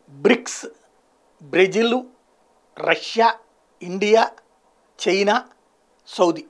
bricks Brazil Russia India China Saudi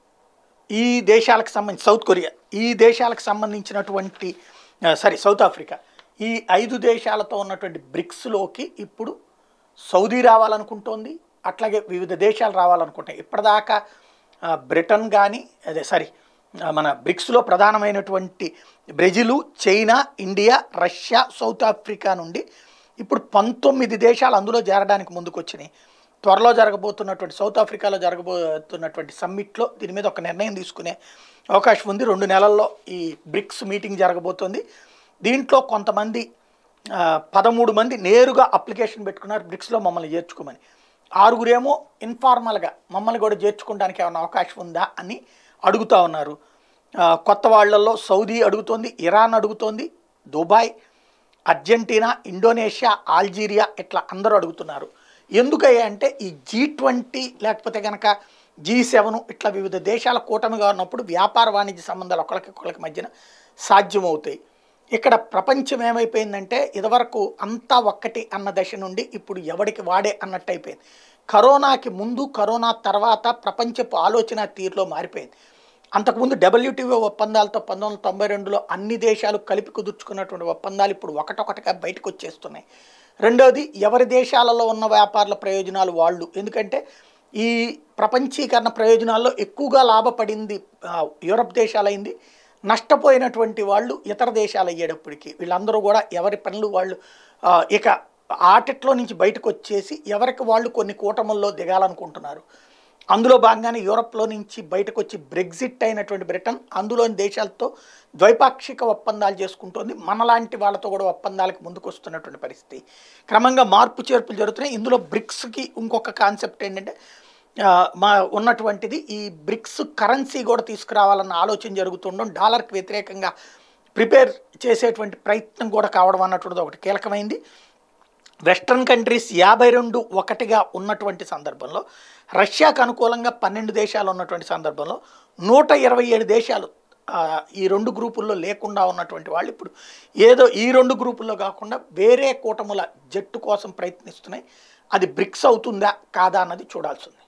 ఈ దేశాలకు సంబంధించి సౌత్ కొరియా ఈ దేశాలకు సంబంధించినటువంటి సారీ సౌత్ ఆఫ్రికా ఈ ఐదు దేశాలతో ఉన్నటువంటి బ్రిక్స్లోకి ఇప్పుడు సౌదీ రావాలనుకుంటోంది అట్లాగే వివిధ దేశాలు రావాలనుకుంటాయి ఇప్పటిదాకా ఆ, బ్రిటన్ కానీ అదే సారీ ఆ, మన బ్రిక్స్లో ప్రధానమైనటువంటి Brazil China India Russia South Africa నుండి ఇప్పుడు పంతొమ్మిది దేశాలు అందులో చేరడానికి ముందుకు వచ్చినాయి త్వరలో జరగబోతున్నటువంటి సౌత్ ఆఫ్రికాలో జరగబోతున్నటువంటి సమ్మిట్లో దీని మీద ఒక నిర్ణయం తీసుకునే అవకాశం ఉంది రెండు నెలల్లో ఈ బ్రిక్స్ మీటింగ్ జరగబోతోంది దీంట్లో కొంతమంది ఆ, పదమూడు మంది నేరుగా అప్లికేషన్ పెట్టుకున్నారు బ్రిక్స్లో మమ్మల్ని చేర్చుకోమని ఆరుగురేమో ఇన్ఫార్మల్గా మమ్మల్ని కూడా చేర్చుకోవడానికి ఏమైనా అవకాశం ఉందా అని అడుగుతా ఉన్నారు ఆ, కొత్త వాళ్ళల్లో సౌదీ అడుగుతోంది ఇరాన్ అడుగుతోంది దుబాయ్ అర్జెంటీనా ఇండోనేషియా ఆల్జీరియా ఇట్లా అందరూ అడుగుతున్నారు ఎందుకయ్యా అంటే ఈ జీ ట్వంటీ లేకపోతే కనుక జీ సెవెన్ ఇట్లా వివిధ దేశాల కూటమిగా ఉన్నప్పుడు వ్యాపార వాణిజ్య సంబంధాలు ఒకరికి ఒకరికి మధ్యన సాధ్యమవుతాయి ఇక్కడ ప్రపంచం ఏమైపోయిందంటే ఇదివరకు అంతా ఒక్కటి అన్న దశ నుండి ఇప్పుడు ఎవడికి వాడే అన్నట్టు అయిపోయింది కరోనాకి ముందు కరోనా తర్వాత ప్రపంచపు ఆలోచన తీరులో మారిపోయింది అంతకుముందు డబ్ల్యూటీఓ ఒప్పందాలతో పంతొమ్మిది వందల తొంభై రెండులో అన్ని దేశాలు కలిపి కుదుర్చుకున్నటువంటి ఒప్పందాలు ఇప్పుడు ఒకటొకటిగా బయటకు వచ్చేస్తున్నాయి రెండోది ఎవరి దేశాలలో ఉన్న వ్యాపారుల ప్రయోజనాలు వాళ్ళు ఎందుకంటే ఈ ప్రపంచీకరణ ప్రయోజనాల్లో ఎక్కువగా లాభపడింది ఆ, యూరప్ దేశాలైంది నష్టపోయినటువంటి వాళ్ళు ఇతర దేశాలు అయ్యేటప్పటికి వీళ్ళందరూ కూడా ఎవరి పనులు వాళ్ళు ఆ, ఇక ఆటట్లో నుంచి బయటకు వచ్చేసి ఎవరికి వాళ్ళు కొన్ని కూటముల్లో దిగాలనుకుంటున్నారు అందులో భాగంగానే యూరప్లో నుంచి బయటకు వచ్చి బ్రెగ్జిట్ అయినటువంటి బ్రిటన్ అందులోని దేశాలతో ద్వైపాక్షిక ఒప్పందాలు చేసుకుంటోంది మనలాంటి వాళ్ళతో కూడా ఒప్పందాలకు ముందుకు వస్తున్నటువంటి పరిస్థితి క్రమంగా మార్పు చేర్పులు జరుగుతున్నాయి ఇందులో బ్రిక్స్కి ఇంకొక కాన్సెప్ట్ ఏంటంటే ఆ, మా ఉన్నటువంటిది ఈ బ్రిక్స్ కరెన్సీ కూడా తీసుకురావాలన్న ఆలోచన జరుగుతుండడం డాలర్కి వ్యతిరేకంగా ప్రిపేర్ చేసేటువంటి ప్రయత్నం కూడా కావడం అన్నటువంటిది ఒకటి కీలకమైంది వెస్ట్రన్ కంట్రీస్ యాభై రెండు ఒకటిగా ఉన్నటువంటి సందర్భంలో రష్యాకు అనుకూలంగా పన్నెండు దేశాలు ఉన్నటువంటి సందర్భంలో నూట ఇరవై ఏడు దేశాలు ఆ, ఈ రెండు గ్రూపుల్లో లేకుండా ఉన్నటువంటి వాళ్ళు ఇప్పుడు ఏదో ఈ రెండు గ్రూపుల్లో కాకుండా వేరే కూటముల జట్టు కోసం ప్రయత్నిస్తున్నాయి అది బ్రిక్స్ అవుతుందా కాదా అన్నది చూడాల్సి ఉంది